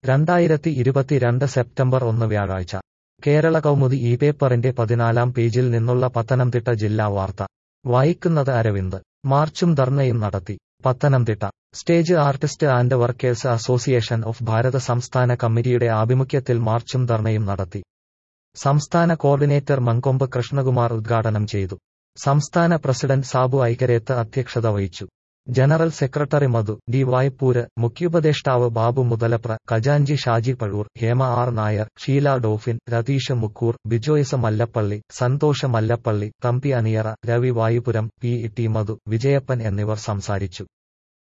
രണ്ടായിരത്തി ഇരുപത്തിരണ്ട് സെപ്റ്റംബർ ഒന്ന് വ്യാഴാഴ്ച കേരള കൗമുദി ഈ പേപ്പറിന്റെ പതിനാലാം പേജിൽ നിന്നുള്ള പത്തനംതിട്ട ജില്ലാ വാർത്ത വായിക്കുന്നത് അരവിന്ദ് മാർച്ചും ധർണയും നടത്തി Pathanamthitta stage artist and workers association of Bharat സംസ്ഥാന കമ്മിറ്റിയുടെ ആഭിമുഖ്യത്തിൽ മാർച്ചും ധർണയും നടത്തി സംസ്ഥാന കോർഡിനേറ്റർ മങ്കൊമ്പ് കൃഷ്ണകുമാർ ഉദ്ഘാടനം ചെയ്തു സംസ്ഥാന പ്രസിഡന്റ് സാബു ഐകരേത്ത് അധ്യക്ഷത വഹിച്ചു general secretary Madhu D Vaipur മുഖ്യോപദേഷ്ടാവ് ബാബു മുതലപ്ര ഖജാൻജി ഷാജി പഴൂർ ഹേമ ആർ നായർ ഷീല ഡോഫിൻ രതീഷ് മുക്കൂർ ബിജോയ്സ് മല്ലപ്പള്ളി സന്തോഷ് മല്ലപ്പള്ളി തമ്പി അനിയറ രവി വായുപുരം പി ടി മധു വിജയപ്പൻ എന്നിവർ സംസാരിച്ചു